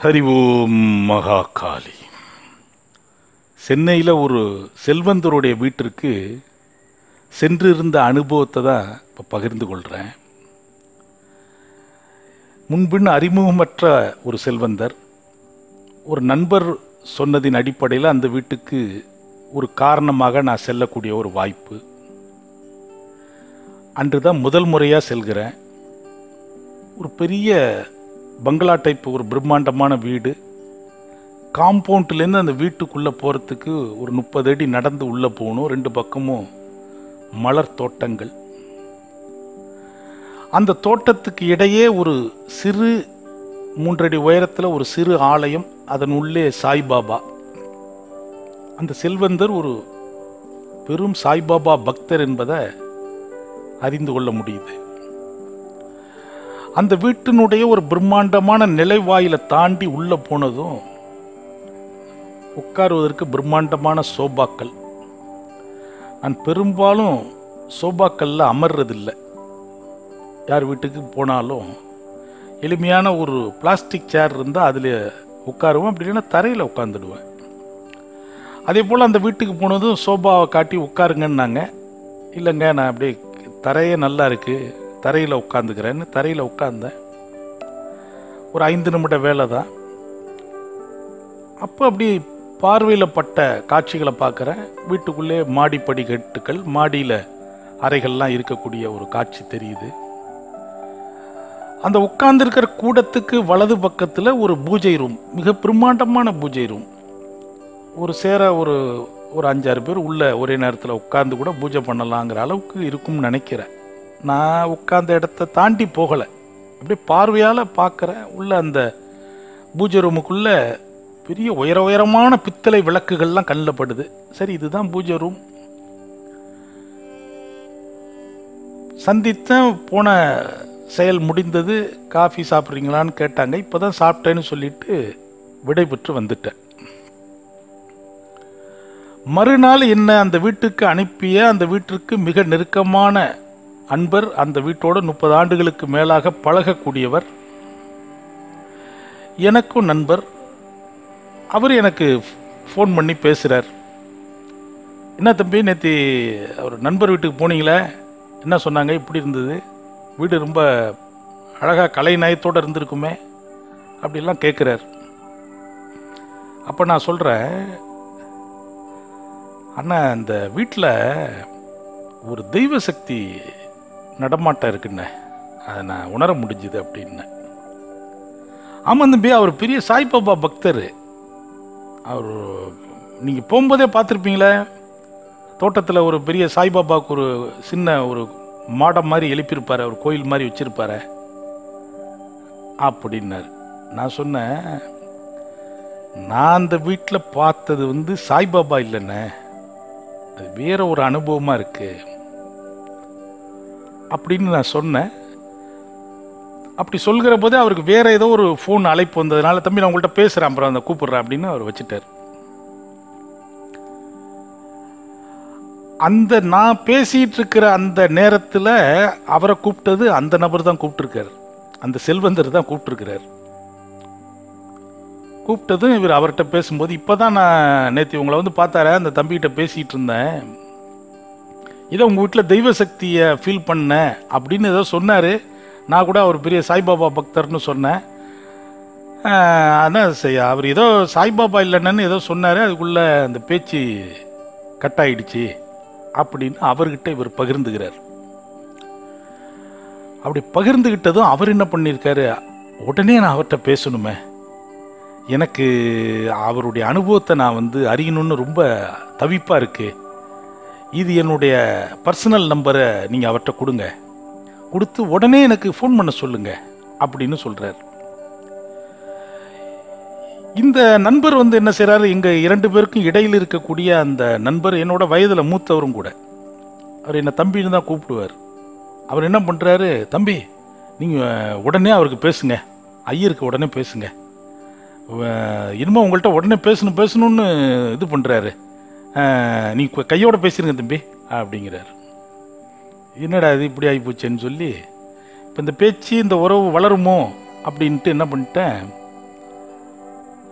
ஹரி ஓம் மகாகாளி சென்னையில் ஒரு செல்வந்தருடைய வீட்டிற்கு சென்றிருந்த அனுபவத்தை தான் இப்போ பகிர்ந்து கொள்கிறேன் முன்பின் அறிமுகமற்ற ஒரு செல்வந்தர் ஒரு நண்பர் சொன்னதின் அடிப்படையில் அந்த வீட்டுக்கு ஒரு காரணமாக நான் செல்லக்கூடிய ஒரு வாய்ப்பு அன்று தான் முதல் முறையாக செல்கிறேன் ஒரு பெரிய பங்களா டைப் ஒரு பிரம்மாண்டமான வீடு காம்பவுண்ட்லேருந்து அந்த வீட்டுக்குள்ளே போகிறதுக்கு ஒரு முப்பது அடி நடந்து உள்ளே போகணும் ரெண்டு பக்கமும் மலர் தோட்டங்கள் அந்த தோட்டத்துக்கு இடையே ஒரு சிறு மூன்றடி உயரத்தில் ஒரு சிறு ஆலயம் அதன் உள்ளே சாய்பாபா அந்த செல்வந்தர் ஒரு பெரும் சாய்பாபா பக்தர் என்பதை அறிந்து கொள்ள முடியுது அந்த வீட்டினுடைய ஒரு பிரம்மாண்டமான நிலைவாயில தாண்டி உள்ள போனதும் உட்காருவதற்கு பிரம்மாண்டமான சோபாக்கள் நான் பெரும்பாலும் சோபாக்கல்ல அமர்றதில்லை யார் வீட்டுக்கு போனாலும் எளிமையான ஒரு பிளாஸ்டிக் சேர் இருந்தால் அதில் உட்காருவேன் அப்படி இல்லைன்னா தரையில் உட்காந்துடுவேன் அதே போல் அந்த வீட்டுக்கு போனதும் சோபாவை காட்டி உட்காருங்கன்னாங்க இல்லைங்க நான் அப்படியே தரையே நல்லா இருக்குது தரையில் உட்காந்துக்கிறேன்னு தரையில் உட்காந்தேன் ஒரு ஐந்து நிமிட வேலை தான் அப்போ அப்படி பார்வையில் பட்ட காட்சிகளை பார்க்குறேன் வீட்டுக்குள்ளே மாடி படிக்கட்டுகள் மாடியில் அறைகள்லாம் இருக்கக்கூடிய ஒரு காட்சி தெரியுது அந்த உட்கார்ந்துருக்கிற கூடத்துக்கு வலது பக்கத்தில் ஒரு பூஜை ரூம் மிக பிரம்மாண்டமான பூஜை ரூம் ஒரு சேர ஒரு ஒரு அஞ்சாறு பேர் உள்ள ஒரே நேரத்தில் உட்கார்ந்து கூட பூஜை பண்ணலாங்கிற அளவுக்கு இருக்கும்னு நினைக்கிறேன் நான் உட்கார்ந்த இடத்த தாண்டி போகலை அப்படியே பார்வையால் பார்க்குறேன் உள்ள அந்த பூஜை ரூமுக்குள்ளே பெரிய உயர உயரமான பித்தளை விளக்குகள்லாம் கண்ணில் படுது சரி இதுதான் பூஜை ரூம் சந்தித்தேன் போன செயல் முடிந்தது காஃபி சாப்பிட்றீங்களான்னு கேட்டாங்க இப்போ தான் சாப்பிட்டேன்னு சொல்லிட்டு விடைபெற்று வந்துட்டேன் மறுநாள் என்ன அந்த வீட்டுக்கு அனுப்பிய அந்த வீட்டிற்கு மிக நெருக்கமான அன்பர் அந்த வீட்டோட முப்பது ஆண்டுகளுக்கு மேலாக பழகக்கூடியவர் எனக்கும் நண்பர் அவர் எனக்கு ஃபோன் பண்ணி பேசுகிறார் என்ன தம்பி நேற்று அவர் நண்பர் வீட்டுக்கு போனீங்களே என்ன சொன்னாங்க இப்படி இருந்தது வீடு ரொம்ப அழகாக கலை நயத்தோடு இருந்திருக்குமே அப்படிலாம் கேட்குறார் அப்போ நான் சொல்கிறேன் அண்ணா இந்த வீட்டில் ஒரு தெய்வ சக்தி நடமாட்டம் இருக்குண்ணே அதை நான் உணர முடிஞ்சுது அப்படின்னேன் ஆமாம் தம்பி அவர் பெரிய சாய்பாபா பக்தர் அவர் நீங்கள் போகும்போதே பார்த்துருப்பீங்களே தோட்டத்தில் ஒரு பெரிய சாய்பாபாவுக்கு ஒரு சின்ன ஒரு மாடம் மாதிரி எழுப்பியிருப்பார் ஒரு கோயில் மாதிரி வச்சிருப்பாரு அப்படின்னாரு நான் சொன்னேன் நான் அந்த வீட்டில் பார்த்தது வந்து சாய்பாபா இல்லைண்ணே அது வேற ஒரு அனுபவமாக இருக்கு அப்படின்னு நான் சொன்னேன் அப்படி சொல்கிற போதே அவருக்கு வேற ஏதோ ஒரு ஃபோன் அழைப்பு வந்ததுனால தம்பி நான் உங்கள்கிட்ட பேசுகிறேன் அப்புறம் அந்த கூப்பிடுறேன் அப்படின்னு அவர் வச்சுட்டார் அந்த நான் பேசிட்டு இருக்கிற அந்த நேரத்தில் அவரை கூப்பிட்டது அந்த நபர் தான் கூப்பிட்டுருக்கார் அந்த செல்வந்தர் தான் கூப்பிட்டுருக்கிறார் கூப்பிட்டதும் இவர் அவர்கிட்ட பேசும்போது இப்போ தான் நான் நேற்று உங்களை வந்து பார்த்தார அந்த தம்பிகிட்ட பேசிகிட்டு இருந்தேன் இதை உங்கள் வீட்டில் தெய்வ சக்தியை ஃபீல் பண்ணேன் அப்படின்னு ஏதோ சொன்னார் நான் கூட அவர் பெரிய சாய்பாபா பக்தர்னு சொன்னேன் ஆனால் சரி அவர் ஏதோ சாய்பாபா இல்லைன்னு ஏதோ சொன்னார் அதுக்குள்ளே அந்த பேச்சு கட் ஆயிடுச்சு அப்படின்னு அவர்கிட்ட இவர் பகிர்ந்துகிறார் அப்படி பகிர்ந்துகிட்டதும் அவர் என்ன பண்ணியிருக்காரு உடனே நான் அவர்கிட்ட பேசணுமே எனக்கு அவருடைய அனுபவத்தை நான் வந்து அறியணும்னு ரொம்ப தவிப்பாக இருக்கு இது என்னுடைய பர்சனல் நம்பரை நீங்கள் அவர்கிட்ட கொடுங்க கொடுத்து உடனே எனக்கு ஃபோன் பண்ண சொல்லுங்க அப்படின்னு சொல்கிறார் இந்த நண்பர் வந்து என்ன செய்கிறாரு எங்கள் இரண்டு பேருக்கும் இடையில் இருக்கக்கூடிய அந்த நண்பர் என்னோட வயதில் மூத்தவரும் கூட அவர் என்னை தம்பின்னு தான் கூப்பிடுவார் அவர் என்ன பண்ணுறாரு தம்பி நீங்கள் உடனே அவருக்கு பேசுங்க ஐயருக்கு உடனே பேசுங்க இனிமே உங்கள்கிட்ட உடனே பேசணும் பேசணும்னு இது பண்ணுறாரு நீங்கள் கையோட பேசிடுங்க தம்பி அப்படிங்கிறார் என்னடா இது இப்படி ஆகிப்போச்சேன்னு சொல்லி இப்போ இந்த பேச்சு இந்த உறவு வளருமோ அப்படின்ட்டு என்ன பண்ணிட்டேன்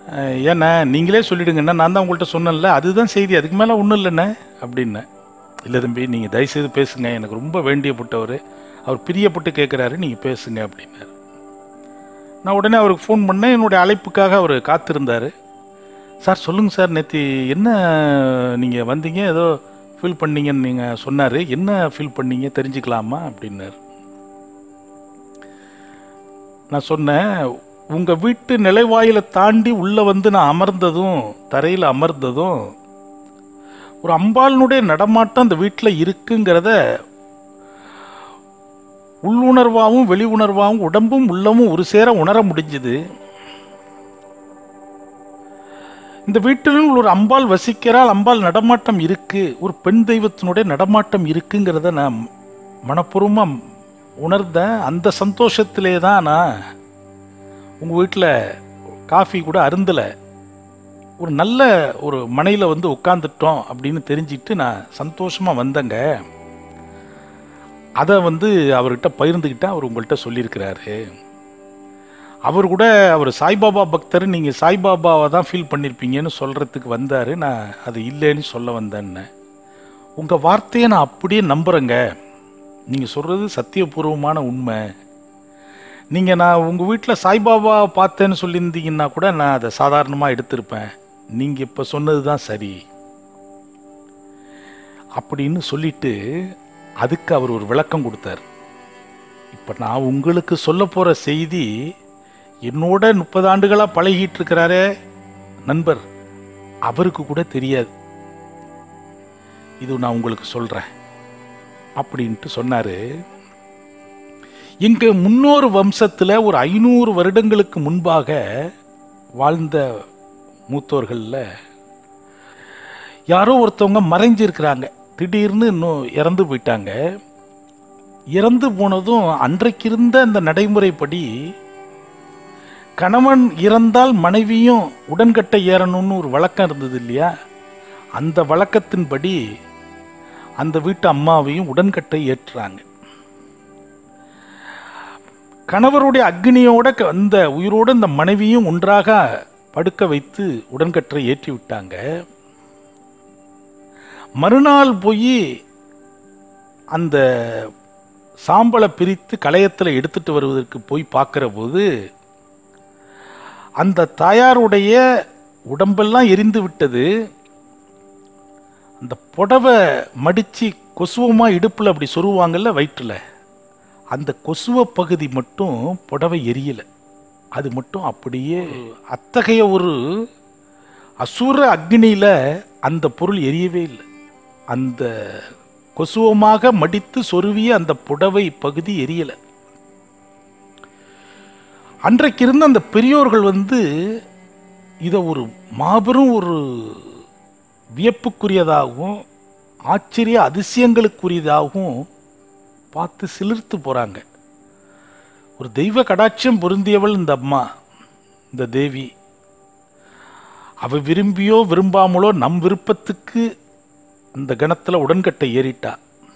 அஹ், ஏண்ணே நீங்களே சொல்லிடுங்கண்ணே நான் தான் உங்கள்கிட்ட சொன்னேன்ல அதுதான் செய்தி அதுக்கு மேலே ஒன்றும் இல்லைண்ணே அப்படின்னேன் இல்லை தம்பி நீங்கள் தயவுசெய்து பேசுங்க எனக்கு ரொம்ப வேண்டியப்பட்டவர் அவர் பிரியப்பட்டு கேட்குறாரு நீங்கள் பேசுங்க அப்படின்னாரு நான் உடனே அவருக்கு ஃபோன் பண்ணேன் என்னுடைய அழைப்புக்காக அவர் காத்திருந்தார் சார் சொல்லுங்கள் சார் நேற்று என்ன நீங்கள் வந்தீங்க ஏதோ ஃபீல் பண்ணீங்கன்னு நீங்கள் சொன்னார் என்ன ஃபீல் பண்ணீங்க தெரிஞ்சுக்கலாமா அப்படின்னாரு நான் சொன்னேன் உங்கள் வீட்டு நிலைவாயில தாண்டி உள்ளே வந்து நான் அமர்ந்ததும் தரையில் அமர்ந்ததும் ஒரு அம்பாளினுடைய நடமாட்டம் அந்த வீட்டில் இருக்குங்கிறத உள்ளுணர்வாகவும் வெளி உணர்வாகவும் உடம்பும் உள்ளமும் ஒரு சேர உணர முடிஞ்சுது இந்த வீட்டிலும் ஒரு அம்பாள் வசிக்கிறாள் அம்பாள் நடமாட்டம் இருக்கு ஒரு பெண் தெய்வத்தினுடைய நடமாட்டம் இருக்குங்கிறத நான் மனப்பூர்வமாக உணர்ந்தேன் அந்த சந்தோஷத்திலே தான் நான் உங்கள் வீட்டில் காஃபி கூட அருந்தலை ஒரு நல்ல ஒரு மனையில் வந்து உட்காந்துட்டோம் அப்படின்னு தெரிஞ்சிட்டு நான் சந்தோஷமாக வந்தேங்க அதை வந்து அவர்கிட்ட பகிர்ந்துக்கிட்டா அவர் உங்கள்கிட்ட சொல்லியிருக்கிறாரு அவர் கூட அவர் சாய்பாபா பக்தர் நீங்கள் சாய்பாபாவை தான் ஃபீல் பண்ணியிருப்பீங்கன்னு சொல்கிறதுக்கு வந்தார் நான் அது இல்லைன்னு சொல்ல வந்தேன்னு உங்கள் வார்த்தையை நான் அப்படியே நம்புகிறேங்க நீங்கள் சொல்கிறது சத்தியபூர்வமான உண்மை நீங்கள் நான் உங்கள் வீட்டில் சாய்பாபா பார்த்தேன்னு சொல்லியிருந்தீங்கன்னா கூட நான் அதை சாதாரணமாக எடுத்திருப்பேன் நீங்கள் இப்போ சொன்னது தான் சரி அப்படின்னு சொல்லிட்டு அதுக்கு அவர் ஒரு விளக்கம் கொடுத்தார் இப்போ நான் உங்களுக்கு சொல்ல போகிற செய்தி என்னோட முப்பது ஆண்டுகளாக பழகிட்டு இருக்கிறாரே நண்பர் அவருக்கு கூட தெரியாது இது நான் உங்களுக்கு சொல்கிறேன் அப்படின்ட்டு சொன்னார் எங்க முன்னோர் வம்சத்தில் ஒரு ஐநூறு வருடங்களுக்கு முன்பாக வாழ்ந்த மூத்தோர்களில் யாரோ ஒருத்தவங்க மறைஞ்சிருக்கிறாங்க திடீர்னு இன்னும் இறந்து போயிட்டாங்க இறந்து போனதும் அன்றைக்கு இருந்த அந்த நடைமுறைப்படி கணவன் இறந்தால் மனைவியும் உடன்கட்டை ஏறணும்னு ஒரு வழக்கம் இருந்தது இல்லையா அந்த வழக்கத்தின்படி அந்த வீட்டு அம்மாவையும் உடன்கட்டை ஏற்றுறாங்க கணவருடைய அக்னியோட க- அந்த உயிரோட இந்த மனைவியும் ஒன்றாக படுக்க வைத்து உடன்கட்டை ஏற்றி விட்டாங்க மறுநாள் போய் அந்த சாம்பலை பிரித்து களையத்தில் எடுத்துட்டு வருவதற்கு போய் பார்க்கிற போது அந்த தாயாருடைய உடம்பெல்லாம் எரிந்து விட்டது அந்த புடவை மடித்து கொசுவமாக இடுப்பில் அப்படி சொருவாங்கல்ல வயிற்றில் அந்த கொசுவ பகுதி மட்டும் புடவை எரியலை அது மட்டும் அப்படியே அத்தகைய ஒரு அசுர அக்னியில் அந்த பொருள் எரியவே இல்லை அந்த கொசுவமாக மடித்து சொருவிய அந்த புடவை பகுதி எரியலை அன்றைக்கு இருந்த அந்த பெரியோர்கள் வந்து இதை ஒரு மாபெரும் ஒரு வியப்புக்குரியதாகவும் ஆச்சரிய அதிசயங்களுக்குரியதாகவும் பார்த்து சிலிர்த்து போகிறாங்க ஒரு தெய்வ கடாட்சியம் பொருந்தியவள் இந்த அம்மா இந்த தேவி அவ விரும்பியோ விரும்பாமலோ நம் விருப்பத்துக்கு அந்த கணத்தில் உடன்கட்டை ஏறிட்டா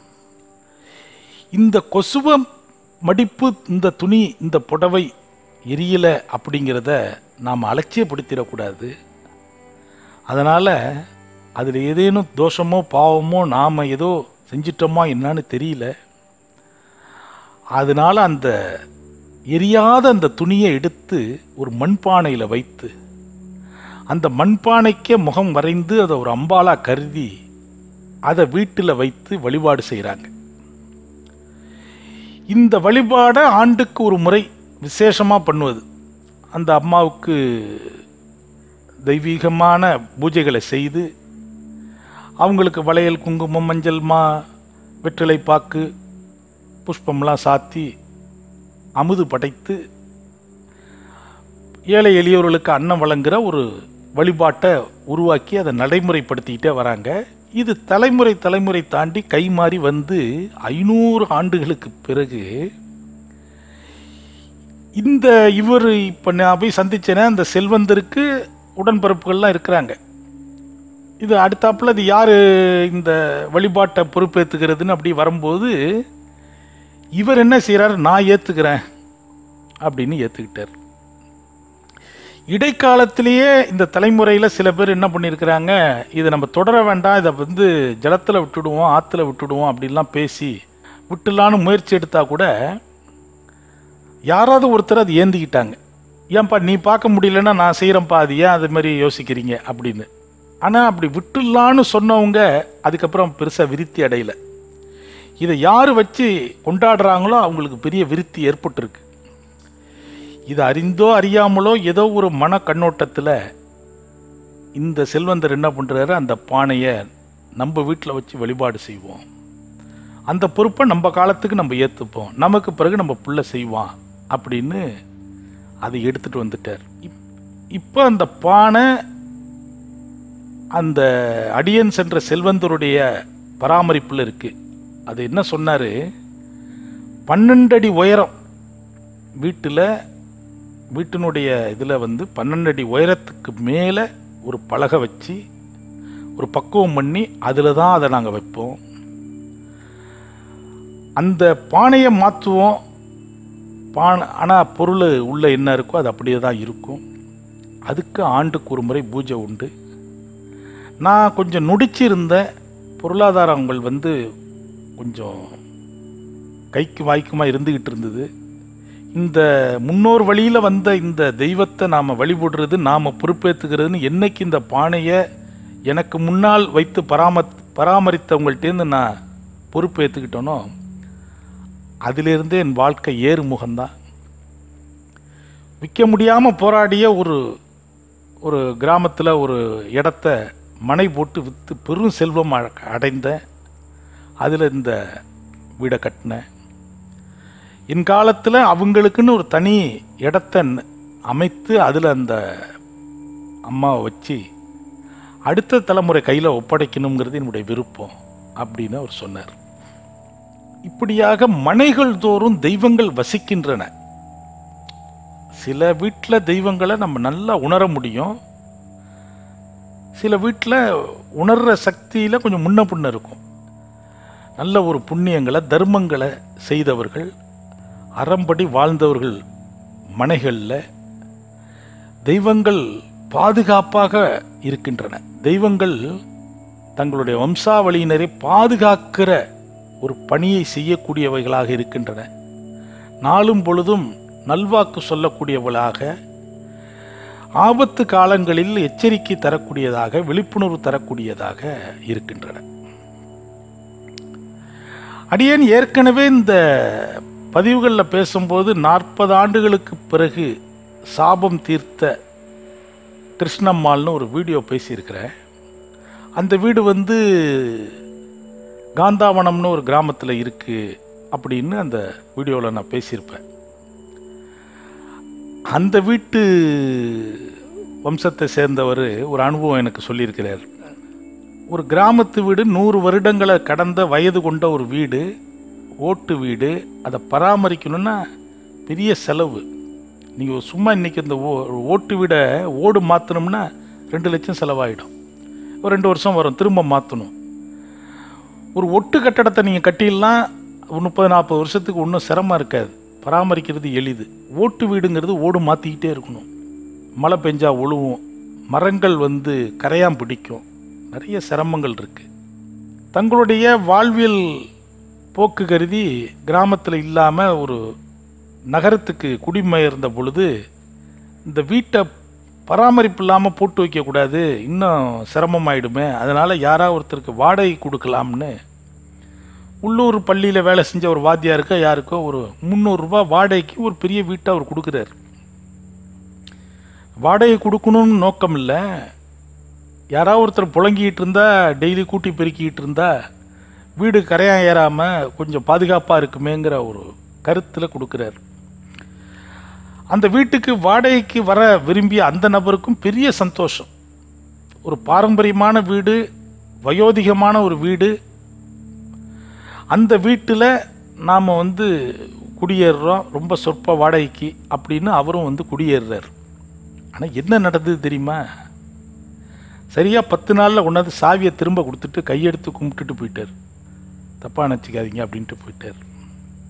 இந்த கொசுவ மடிப்பு இந்த துணி இந்த புடவை எரியல அப்படிங்கிறத நாம் அலட்சியப்படுத்திடக்கூடாது அதனால் அதில் ஏதேனும் தோஷமோ பாவமோ நாம் ஏதோ செஞ்சிட்டோமா என்னன்னு தெரியல அதனால அந்த எரியாத அந்த துணியை எடுத்து ஒரு மண்பானையில் வைத்து அந்த மண்பானைக்கே முகம் வரைந்து அதை ஒரு அம்பாலா கருதி அதை வீட்டில் வைத்து வழிபாடு செய்கிறாங்க இந்த வழிபாடை ஆண்டுக்கு ஒரு முறை விசேஷமாக பண்ணுவது அந்த அம்மாவுக்கு தெய்வீகமான பூஜைகளை செய்து அவங்களுக்கு வளையல் குங்குமம் மஞ்சள் மா வெற்றிலை பாக்கு புஷ்பம்லாம் சாத்தி அமுது படைத்து ஏழை எளியோர்களுக்கு அன்னம் வழங்குகிற ஒரு வழிபாட்டை உருவாக்கி அதை நடைமுறைப்படுத்திக்கிட்டே வராங்க இது தலைமுறை தலைமுறை தாண்டி கைமாறி வந்து ஐநூறு ஆண்டுகளுக்கு பிறகு இந்த இவர் இப்போ நான் போய் சந்திச்சேனே அந்த செல்வந்தருக்கு உடன்பிறப்புகள்லாம் இருக்கிறாங்க இது அடுத்தாப்புல இது யார் இந்த வழிபாட்டை பொறுப்பேற்றுக்கிறதுன்னு அப்படி வரும்போது இவர் என்ன செய்கிறார் நான் ஏற்றுக்கிறேன் அப்படின்னு ஏற்றுக்கிட்டார் இடைக்காலத்திலேயே இந்த தலைமுறையில் சில பேர் என்ன பண்ணியிருக்கிறாங்க இதை நம்ம தொடர வேண்டாம் இதை வந்து ஜலத்தில் விட்டுடுவோம் ஆற்றுல விட்டுடுவோம் அப்படின்லாம் பேசி விட்டுலான்னு முயற்சி எடுத்தா கூட யாராவது ஒருத்தர் அது ஏந்திக்கிட்டாங்க ஏன்பா நீ பார்க்க முடியலன்னா நான் செய்கிறேன்ப்பா அது ஏன் அது மாதிரி யோசிக்கிறீங்க அப்படின்னு ஆனால் அப்படி விட்டுலான்னு சொன்னவங்க அதுக்கப்புறம் பெருசாக விருத்தி அடையல இதை யார் வச்சு கொண்டாடுறாங்களோ அவங்களுக்கு பெரிய விருத்தி ஏற்பட்டிருக்கு இது அறிந்தோ அறியாமலோ ஏதோ ஒரு மன கண்ணோட்டத்தில் இந்த செல்வந்தர் என்ன பண்ணுறாரு அந்த பானையை நம்ம வீட்டில் வச்சு வழிபாடு செய்வோம் அந்த பொறுப்பை நம்ம காலத்துக்கு நம்ம ஏற்றுப்போம் நமக்கு பிறகு நம்ம புள்ள செய்வான் அப்படின்னு அதை எடுத்துட்டு வந்துட்டார் இப் இப்போ அந்த பானை அந்த அடியன் சென்ற செல்வந்தருடைய பராமரிப்பில் இருக்கு அது என்ன சொன்னார் பன்னெண்டு அடி உயரம் வீட்டில் வீட்டினுடைய இதில் வந்து பன்னெண்டு அடி உயரத்துக்கு மேலே ஒரு பலகை வச்சு ஒரு பக்குவம் பண்ணி அதில் தான் அதை நாங்கள் வைப்போம் அந்த பானையை மாற்றுவோம் பானை ஆனால் பொருள் உள்ளே என்ன இருக்கோ அது அப்படியே தான் இருக்கும் அதுக்கு ஆண்டுக்கு ஒரு முறை பூஜை உண்டு நான் கொஞ்சம் நொடிச்சிருந்த பொருளாதாரங்கள் வந்து கொஞ்சம் கைக்கு வாய்க்குமா இருந்துக்கிட்டு இருந்தது இந்த முன்னோர் வழியில் வந்த இந்த தெய்வத்தை நாம் வழிபடுறது நாம் பொறுப்பேற்றுக்கிறதுன்னு என்னைக்கு இந்த பானையை எனக்கு முன்னால் வைத்து பராம பராமரித்தவங்கள்ட்டேருந்து நான் பொறுப்பேற்றுக்கிட்டேனோ அதிலிருந்தே என் வாழ்க்கை ஏறுமுகம்தான் விற்க முடியாமல் போராடிய ஒரு ஒரு கிராமத்தில் ஒரு இடத்த மனை போட்டு விற்று பெரும் செல்வம் அ- அடைந்தேன் அதில் இந்த வீடை கட்டினேன் என் காலத்தில் அவங்களுக்குன்னு ஒரு தனி இடத்த ந- அமைத்து அதில் அந்த அம்மாவை வச்சு அடுத்த தலைமுறை கையில் ஒப்படைக்கணுங்கிறது என்னுடைய விருப்பம் அப்படின்னு அவர் சொன்னார் இப்படியாக மனைகள் தோறும் தெய்வங்கள் வசிக்கின்றன சில வீட்டில் தெய்வங்களை நம்ம நல்லா உணர முடியும் சில வீட்டில் உணர்ற சக்தியில் கொஞ்சம் முன்ன பின்ன இருக்கும் நல்ல ஒரு புண்ணியங்களை தர்மங்களை செய்தவர்கள் அறம்படி வாழ்ந்தவர்கள் மனைகளில் தெய்வங்கள் பாதுகாப்பாக இருக்கின்றன தெய்வங்கள் தங்களுடைய வம்சாவளியினரை பாதுகாக்கிற ஒரு பணியை செய்யக்கூடியவைகளாக இருக்கின்றன நாளும் பொழுதும் நல்வாக்கு சொல்லக்கூடியவளாக ஆபத்து காலங்களில் எச்சரிக்கை தரக்கூடியதாக விழிப்புணர்வு தரக்கூடியதாக இருக்கின்றன அடியேன் ஏற்கனவே இந்த பதிவுகளில் பேசும்போது நாற்பது ஆண்டுகளுக்கு பிறகு சாபம் தீர்த்த கிருஷ்ணம்மாள்னு ஒரு வீடியோ பேசியிருக்கிறேன் அந்த வீடு வந்து காந்தாவனம்னு ஒரு கிராமத்தில் இருக்குது அப்படின்னு அந்த வீடியோவில் நான் பேசியிருப்பேன் அந்த வீட்டு வம்சத்தை சேர்ந்தவர் ஒரு அனுபவம் எனக்கு சொல்லியிருக்கிறார் ஒரு கிராமத்து வீடு நூறு வருடங்களை கடந்த வயது கொண்ட ஒரு வீடு ஓட்டு வீடு அதை பராமரிக்கணும்னா பெரிய செலவு நீங்கள் சும்மா இன்றைக்கி இந்த ஓ ஓட்டு வீடை ஓடு மாற்றணும்னா ரெண்டு லட்சம் செலவாயிடும் ஒரு ரெண்டு வருஷம் வரும் திரும்ப மாற்றணும் ஒரு ஒட்டு கட்டடத்தை நீங்கள் கட்டிடலாம் ஒரு முப்பது நாற்பது வருஷத்துக்கு ஒன்றும் சிரமம் இருக்காது பராமரிக்கிறது எளிது ஓட்டு வீடுங்கிறது ஓடு மாற்றிக்கிட்டே இருக்கணும் மழை பெஞ்சா ஒழுவும் மரங்கள் வந்து கரையான் பிடிக்கும் நிறைய சிரமங்கள் இருக்குது தங்களுடைய வாழ்வியல் போக்கு கருதி கிராமத்தில் இல்லாமல் ஒரு நகரத்துக்கு குடிமயர்ந்த பொழுது இந்த வீட்டை பராமரிப்பு இல்லாமல் போட்டு வைக்கக்கூடாது இன்னும் சிரமமாயிடுமே அதனால் யாராவது ஒருத்தருக்கு வாடகை கொடுக்கலாம்னு உள்ளூர் பள்ளியில் வேலை செஞ்ச ஒரு வாத்தியாருக்கோ யாருக்கோ ஒரு முந்நூறுரூபா வாடகைக்கு ஒரு பெரிய வீட்டை அவர் கொடுக்குறாரு வாடகை கொடுக்கணும்னு நோக்கம் இல்லை யாராவது ஒருத்தர் புழங்கிட்டு இருந்தா டெய்லி கூட்டி பெருக்கிட்டு இருந்தா வீடு கரையான் ஏறாமல் கொஞ்சம் பாதுகாப்பாக இருக்குமேங்கிற ஒரு கருத்தில் கொடுக்குறாரு அந்த வீட்டுக்கு வாடகைக்கு வர விரும்பிய அந்த நபருக்கும் பெரிய சந்தோஷம் ஒரு பாரம்பரியமான வீடு வயோதிகமான ஒரு வீடு அந்த வீட்டில் நாம் வந்து குடியேறுறோம் ரொம்ப சொற்ப வாடகைக்கு அப்படின்னு அவரும் வந்து குடியேறுறார் ஆனால் என்ன நடந்தது தெரியுமா சரியாக பத்து நாளில் கொண்டாந்து சாவியை திரும்ப கொடுத்துட்டு கையெடுத்து கும்பிட்டுட்டு போயிட்டார் தப்பாக நினச்சிக்காதீங்க அப்படின்ட்டு போயிட்டார்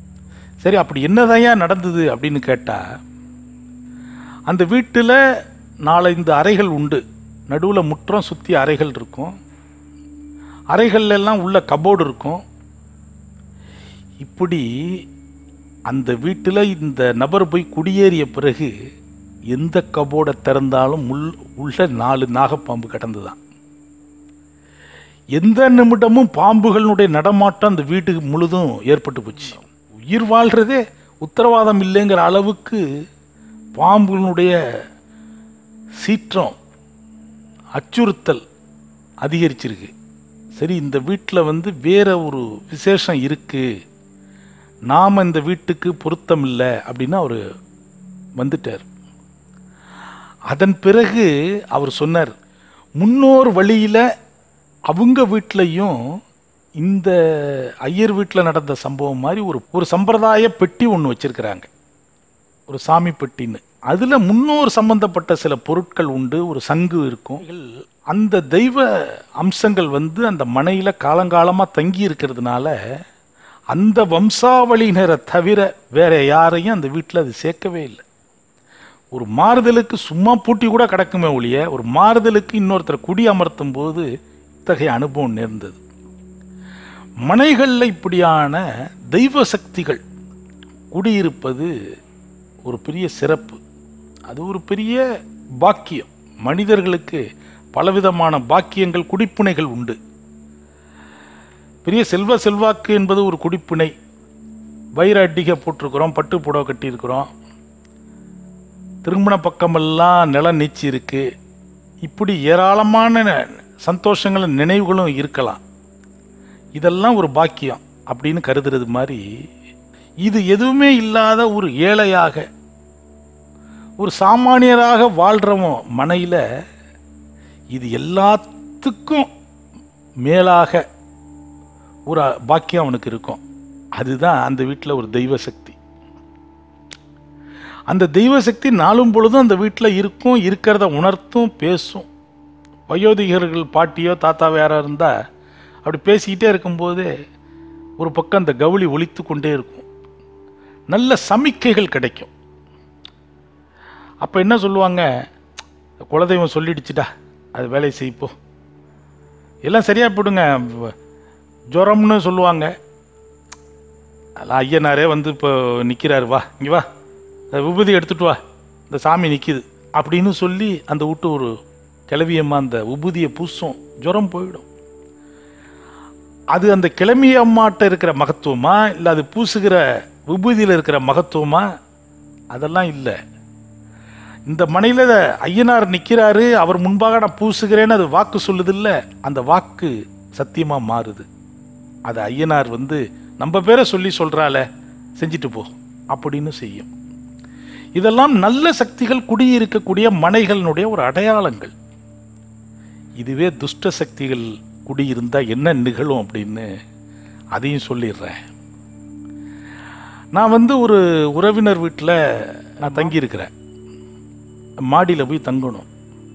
சரி அப்படி என்னதையா நடந்தது அப்படின்னு கேட்டால் அந்த வீட்டில் நாலஞ்சு அறைகள் உண்டு நடுவில் முற்றம் சுற்றி அறைகள் இருக்கும் அறைகள்ல எல்லாம் உள்ள கபோர்டு இருக்கும் இப்படி அந்த வீட்டில் இந்த நபர் போய் குடியேறிய பிறகு எந்த கபோர்டை திறந்தாலும் உள் உள்ள நாலு நாகப்பாம்பு கிடந்துதான் எந்த நிமிடமும் பாம்புகளினுடைய நடமாட்டம் அந்த வீட்டுக்கு முழுதும் ஏற்பட்டு போச்சு உயிர் வாழ்கிறதே உத்தரவாதம் இல்லைங்கிற அளவுக்கு பாம்புகளுடைய சீற்றம் அச்சுறுத்தல் அதிகரிச்சிருக்கு சரி இந்த வீட்டில் வந்து வேற ஒரு விசேஷம் இருக்குது நாம் இந்த வீட்டுக்கு பொருத்தம் இல்லை அப்படின்னு அவர் வந்துட்டார் அதன் பிறகு அவர் சொன்னார் முன்னோர் வழியில் அவங்க வீட்லேயும் இந்த ஐயர் வீட்டில் நடந்த சம்பவம் மாதிரி ஒரு ஒரு சம்பிரதாய பெட்டி ஒன்று வச்சிருக்கிறாங்க ஒரு சாமி பெட்டின்னு அதில் முன்னோர் சம்பந்தப்பட்ட சில பொருட்கள் உண்டு ஒரு சங்கு இருக்கும் அந்த தெய்வ அம்சங்கள் வந்து அந்த மனையில் காலங்காலமாக தங்கி இருக்கிறதுனால அந்த வம்சாவளியினரை தவிர வேற யாரையும் அந்த வீட்டில் அது சேர்க்கவே இல்லை ஒரு மாறுதலுக்கு சும்மா பூட்டி கூட கிடக்குமே ஒழிய ஒரு மாறுதலுக்கு இன்னொருத்தர் குடி அமர்த்தும் போது இத்தகைய அனுபவம் நேர்ந்தது மனைகளில் இப்படியான தெய்வ சக்திகள் குடியிருப்பது ஒரு பெரிய சிறப்பு அது ஒரு பெரிய பாக்கியம் மனிதர்களுக்கு பலவிதமான பாக்கியங்கள் குடிப்புனைகள் உண்டு பெரிய செல்வ செல்வாக்கு என்பது ஒரு குடிப்பினை வைர அட்டிகை போட்டிருக்கிறோம் பட்டு புடவை கட்டியிருக்கிறோம் திருமண பக்கமெல்லாம் நிலம் நீச்சி இருக்கு இப்படி ஏராளமான சந்தோஷங்களும் நினைவுகளும் இருக்கலாம் இதெல்லாம் ஒரு பாக்கியம் அப்படின்னு கருதுறது மாதிரி இது எதுவுமே இல்லாத ஒரு ஏழையாக ஒரு சாமானியராக வாழ்கிறவன் மனையில் இது எல்லாத்துக்கும் மேலாக ஒரு பாக்கியம் அவனுக்கு இருக்கும் அதுதான் அந்த வீட்டில் ஒரு தெய்வ சக்தி அந்த தெய்வ சக்தி நாளும் பொழுதும் அந்த வீட்டில் இருக்கும் இருக்கிறத உணர்த்தும் பேசும் வயோதிகர்கள் பாட்டியோ தாத்தாவோ யாராக இருந்தால் அப்படி பேசிக்கிட்டே இருக்கும்போதே ஒரு பக்கம் அந்த கவுளி ஒலித்து கொண்டே இருக்கும் நல்ல சமிக்கைகள் கிடைக்கும் அப்போ என்ன சொல்லுவாங்க குலதெய்வம் சொல்லிடுச்சுடா அது வேலையை செய்ப்போ எல்லாம் சரியாக போடுங்க ஜுரம்னு சொல்லுவாங்க அதெல்லாம் ஐயனாரே வந்து இப்போ நிற்கிறாரு வா இங்கே வா இந்த விபூதி எடுத்துட்டு வா இந்த சாமி நிற்கிது அப்படின்னு சொல்லி அந்த விட்டு ஒரு கிளவியம்மா அந்த விபூதியை பூசும் ஜுரம் போயிடும் அது அந்த கிளம்பி அம்மாட்ட இருக்கிற மகத்துவமா இல்லை அது பூசுகிற விபூதியில் இருக்கிற மகத்துவமா அதெல்லாம் இல்லை இந்த மனையில் ஐயனார் நிற்கிறாரு அவர் முன்பாக நான் பூசுகிறேன்னு அது வாக்கு சொல்லுதில்ல அந்த வாக்கு சத்தியமாக மாறுது அது ஐயனார் வந்து நம்ம பேரை சொல்லி சொல்கிறால செஞ்சுட்டு போ அப்படின்னு செய்யும் இதெல்லாம் நல்ல சக்திகள் குடியிருக்கக்கூடிய மனைகளினுடைய ஒரு அடையாளங்கள் இதுவே துஷ்ட சக்திகள் குடியிருந்தா என்ன நிகழும் அப்படின்னு அதையும் சொல்லிடுறேன் நான் வந்து ஒரு உறவினர் வீட்டில் நான் தங்கியிருக்கிறேன் மாடியில் போய் தங்கணும்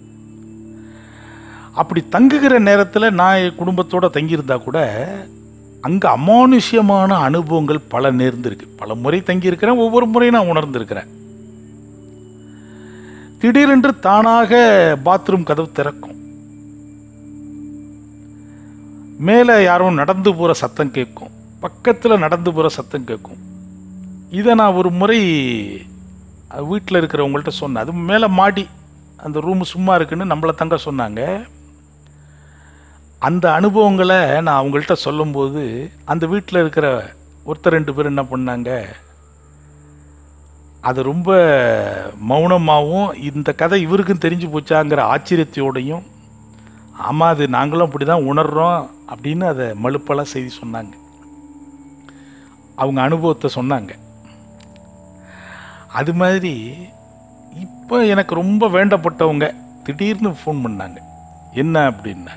அப்படி தங்குகிற நேரத்தில் நான் என் குடும்பத்தோட தங்கியிருந்தா கூட அங்கே அமானுஷ்யமான அனுபவங்கள் பல நேர்ந்திருக்கு பல முறை தங்கியிருக்கிறேன் ஒவ்வொரு முறையும் நான் உணர்ந்திருக்கிறேன் திடீரென்று தானாக பாத்ரூம் கதவு திறக்கும் மேலே யாரும் நடந்து போகிற சத்தம் கேட்கும் பக்கத்தில் நடந்து போகிற சத்தம் கேட்கும் இதை நான் ஒரு முறை வீட்டில் இருக்கிறவங்கள்ட்ட சொன்னேன் அது மேலே மாடி அந்த ரூம் சும்மா இருக்குன்னு நம்மளை தங்க சொன்னாங்க அந்த அனுபவங்களை நான் அவங்கள்ட்ட சொல்லும்போது அந்த வீட்டில் இருக்கிற ஒருத்தர் ரெண்டு பேர் என்ன பண்ணாங்க அது ரொம்ப மௌனமாகவும் இந்த கதை இவருக்கும் தெரிஞ்சு போச்சாங்கிற ஆச்சரியத்தோடையும் ஆமாம் அது நாங்களும் அப்படி தான் உணர்றோம் அப்படின்னு அதை மலுப்பெல்லாம் செய்தி சொன்னாங்க அவங்க அனுபவத்தை சொன்னாங்க அது மாதிரி இப்போ எனக்கு ரொம்ப வேண்டப்பட்டவங்க திடீர்னு ஃபோன் பண்ணாங்க என்ன அப்படின்னா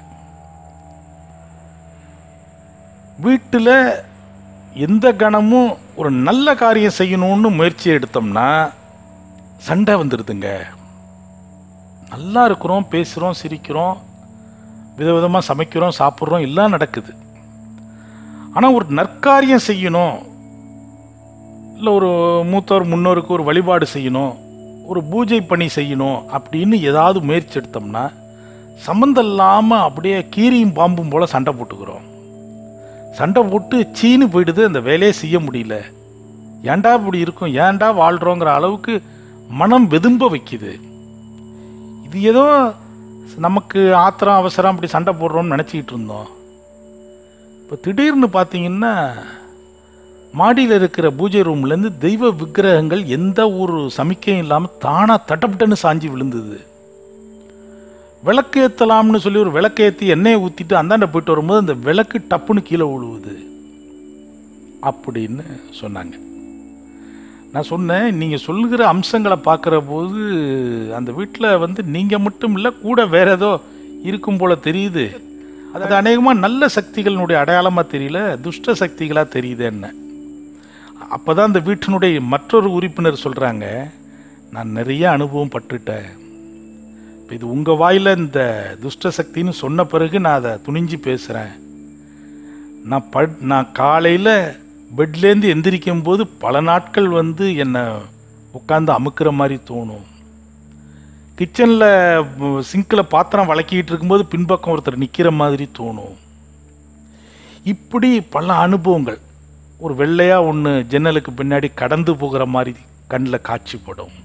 வீட்டில் எந்த கணமும் ஒரு நல்ல காரியம் செய்யணும்னு முயற்சி எடுத்தோம்னா சண்டை வந்துடுதுங்க நல்லா இருக்கிறோம் பேசுகிறோம் சிரிக்கிறோம் விதவிதமாக சமைக்கிறோம் சாப்பிட்றோம் எல்லாம் நடக்குது ஆனால் ஒரு நற்காரியம் செய்யணும் இல்லை ஒரு மூத்தோர் முன்னோருக்கு ஒரு வழிபாடு செய்யணும் ஒரு பூஜை பணி செய்யணும் அப்படின்னு ஏதாவது முயற்சி எடுத்தோம்னா சம்மந்தம் இல்லாமல் அப்படியே கீரியும் பாம்பும் போல் சண்டை போட்டுக்கிறோம் சண்டை போட்டு சீனு போயிடுது அந்த வேலையே செய்ய முடியல ஏன்டா இப்படி இருக்கும் ஏன்டா வாழ்கிறோங்கிற அளவுக்கு மனம் வெதும்ப வைக்குது இது ஏதோ நமக்கு ஆத்திரம் அவசரம் அப்படி சண்டை போடுறோம்னு நினச்சிக்கிட்டு இருந்தோம் இப்போ திடீர்னு பார்த்தீங்கன்னா மாடியில் இருக்கிற பூஜை ரூம்லேருந்து தெய்வ விக்கிரகங்கள் எந்த ஒரு சமிக்கையும் இல்லாமல் தானாக தட்டப்பட்டன்னு சாஞ்சி விழுந்தது விளக்கு ஏற்றலாம்னு சொல்லி ஒரு விளக்கு ஏற்றி எண்ணெயை ஊற்றிட்டு அந்தாண்ட போயிட்டு வரும்போது அந்த விளக்கு டப்புன்னு கீழே விழுவுது அப்படின்னு சொன்னாங்க நான் சொன்னேன் நீங்கள் சொல்லுகிற அம்சங்களை பார்க்குற போது அந்த வீட்டில் வந்து நீங்கள் மட்டும் இல்லை கூட வேற ஏதோ இருக்கும் போல தெரியுது அது அநேகமாக நல்ல சக்திகளினுடைய அடையாளமாக தெரியல துஷ்ட சக்திகளாக தெரியுது என்ன அப்போ தான் அந்த வீட்டினுடைய மற்றொரு உறுப்பினர் சொல்கிறாங்க நான் நிறைய அனுபவம் பட்டுட்டேன் இப்போ இது உங்கள் வாயில் இந்த துஷ்ட சக்தின்னு சொன்ன பிறகு நான் அதை துணிஞ்சு பேசுகிறேன் நான் ப நான் காலையில் பெட்லேருந்து எந்திரிக்கும் போது பல நாட்கள் வந்து என்னை உட்காந்து அமுக்கிற மாதிரி தோணும் கிச்சனில் சிங்கில் பாத்திரம் வளக்கிட்டு இருக்கும்போது பின்பக்கம் ஒருத்தர் நிற்கிற மாதிரி தோணும் இப்படி பல அனுபவங்கள் ஒரு வெள்ளையாக ஒன்று ஜன்னலுக்கு பின்னாடி கடந்து போகிற மாதிரி கண்ணில் காட்சிப்படும்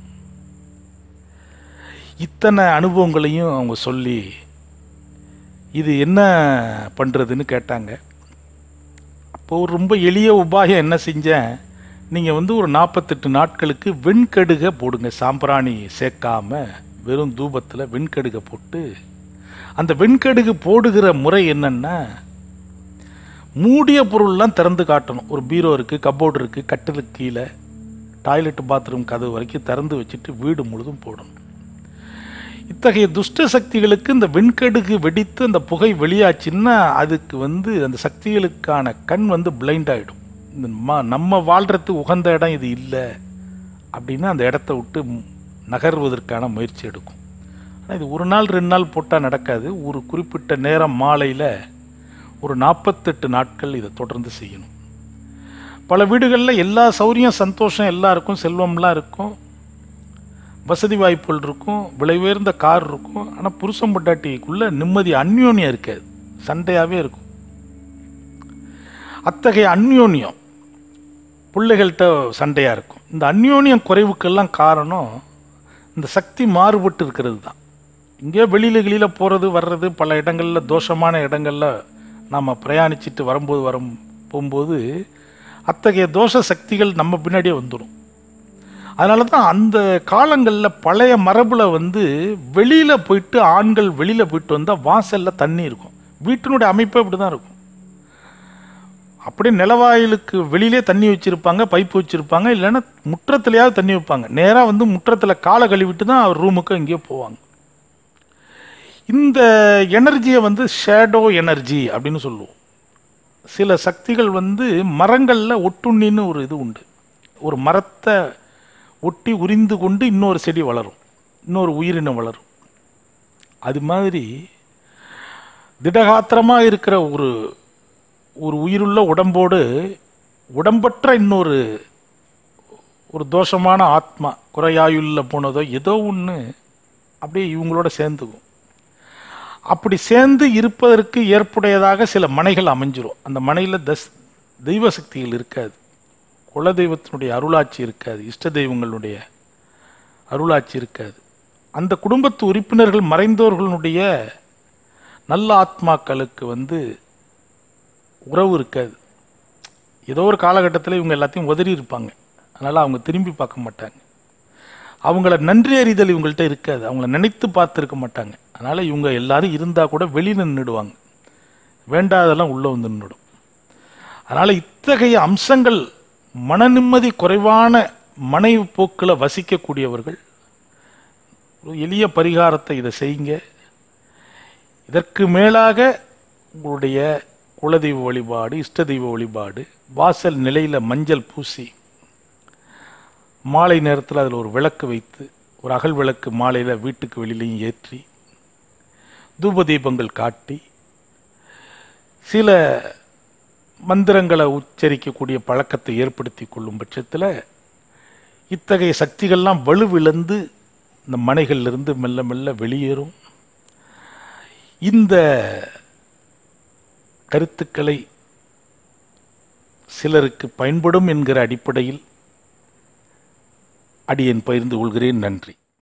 இத்தனை அனுபவங்களையும் அவங்க சொல்லி இது என்ன பண்ணுறதுன்னு கேட்டாங்க அப்போ ஒரு ரொம்ப எளிய உபாயம் என்ன செஞ்சேன் நீங்கள் வந்து ஒரு நாற்பத்தெட்டு நாட்களுக்கு வெண்கடுகை போடுங்க சாம்பிராணி சேர்க்காம வெறும் தூபத்தில் வெண்கடுகை போட்டு அந்த வெண்கடுகு போடுகிற முறை என்னன்னா மூடிய பொருள்லாம் திறந்து காட்டணும் ஒரு பீரோ இருக்குது கப்போர்டு இருக்குது கட்டிலுக்கு கீழே டாய்லெட் பாத்ரூம் கதவு வரைக்கும் திறந்து வச்சுட்டு வீடு முழுதும் போடணும் இத்தகைய துஷ்ட சக்திகளுக்கு இந்த வெண்கடுகு வெடித்து அந்த புகை வெளியாச்சுன்னா அதுக்கு வந்து அந்த சக்திகளுக்கான கண் வந்து பிளைண்ட் ஆகிடும் இந்த ம நம்ம வாழ்கிறதுக்கு உகந்த இடம் இது இல்லை அப்படின்னா அந்த இடத்த விட்டு நகர்வதற்கான முயற்சி எடுக்கும் ஆனால் இது ஒரு நாள் ரெண்டு நாள் போட்டால் நடக்காது ஒரு குறிப்பிட்ட நேரம் மாலையில் ஒரு நாற்பத்தெட்டு நாட்கள் இதை தொடர்ந்து செய்யணும் பல வீடுகளில் எல்லா சௌரியம் சந்தோஷம் எல்லாம் இருக்கும் செல்வம்லாம் இருக்கும் வசதி வாய்ப்புகள் இருக்கும் விலை உயர்ந்த கார் இருக்கும் ஆனால் புருஷன் பொட்டாட்டிக்குள்ள நிம்மதி அந்யோன்யம் இருக்காது சண்டையாகவே இருக்கும் அத்தகைய அந்யோன்யம் பிள்ளைகள்கிட்ட சண்டையாக இருக்கும் இந்த அந்யோன்யம் குறைவுக்கெல்லாம் காரணம் இந்த சக்தி மாறுபட்டு இருக்கிறது தான் இங்கே வெளியில் வெளியில் போகிறது வர்றது பல இடங்களில் தோஷமான இடங்களில் நாம் பிரயாணிச்சிட்டு வரும்போது வரும் போகும்போது அத்தகைய தோஷ சக்திகள் நம்ம பின்னாடியே வந்துடும் அதனால தான் அந்த காலங்களில் பழைய மரபில் வந்து வெளியில் போயிட்டு ஆண்கள் வெளியில் போயிட்டு வந்தால் வாசலில் தண்ணி இருக்கும் வீட்டினுடைய அமைப்பே இப்படி தான் இருக்கும் அப்படியே நிலவாயிலுக்கு வெளியிலே தண்ணி வச்சுருப்பாங்க பைப்பு வச்சுருப்பாங்க இல்லைன்னா முற்றத்துலையாவது தண்ணி வைப்பாங்க நேராக வந்து முற்றத்தில் காலை கழுவிட்டு தான் அவர் ரூமுக்கு எங்கேயோ போவாங்க இந்த எனர்ஜியை வந்து ஷேடோ எனர்ஜி அப்படின்னு சொல்லுவோம் சில சக்திகள் வந்து மரங்களில் ஒட்டுண்ணின்னு ஒரு இது உண்டு ஒரு மரத்தை ஒட்டி உரிந்து கொண்டு இன்னொரு செடி வளரும் இன்னொரு உயிரினம் வளரும் அது மாதிரி திடகாத்திரமாக இருக்கிற ஒரு ஒரு உயிருள்ள உடம்போடு உடம்பற்ற இன்னொரு ஒரு தோஷமான ஆத்மா குறையாயுள்ள போனதோ ஏதோ ஒன்று அப்படியே இவங்களோட சேர்ந்துக்கும் அப்படி சேர்ந்து இருப்பதற்கு ஏற்புடையதாக சில மனைகள் அமைஞ்சிரும் அந்த மனையில் தஸ் தெய்வ சக்திகள் இருக்காது குலதெய்வத்தினுடைய அருளாட்சி இருக்காது இஷ்ட தெய்வங்களுடைய அருளாட்சி இருக்காது அந்த குடும்பத்து உறுப்பினர்கள் மறைந்தவர்களுடைய நல்ல ஆத்மாக்களுக்கு வந்து உறவு இருக்காது ஏதோ ஒரு காலகட்டத்தில் இவங்க எல்லாத்தையும் உதறி இருப்பாங்க அதனால் அவங்க திரும்பி பார்க்க மாட்டாங்க அவங்கள நன்றி அறிதல் இவங்கள்ட்ட இருக்காது அவங்கள நினைத்து பார்த்துருக்க மாட்டாங்க அதனால் இவங்க எல்லாரும் இருந்தால் கூட வெளியில் நின்றுடுவாங்க வேண்டாதெல்லாம் உள்ளே வந்து நின்றுடும் அதனால் இத்தகைய அம்சங்கள் மன நிம்மதி குறைவான மனைவி போக்கில் வசிக்கக்கூடியவர்கள் ஒரு எளிய பரிகாரத்தை இதை செய்யுங்க இதற்கு மேலாக உங்களுடைய குலதெய்வ வழிபாடு இஷ்ட தெய்வ வழிபாடு வாசல் நிலையில் மஞ்சள் பூசி மாலை நேரத்தில் அதில் ஒரு விளக்கு வைத்து ஒரு அகல் விளக்கு மாலையில் வீட்டுக்கு வெளியிலையும் ஏற்றி தூப தீபங்கள் காட்டி சில மந்திரங்களை உச்சரிக்கக்கூடிய பழக்கத்தை ஏற்படுத்தி கொள்ளும் பட்சத்தில் இத்தகைய சக்திகள்லாம் வலுவிழந்து இந்த மனைகளிலிருந்து மெல்ல மெல்ல வெளியேறும் இந்த கருத்துக்களை சிலருக்கு பயன்படும் என்கிற அடிப்படையில் அடியேன் பகிர்ந்து கொள்கிறேன் நன்றி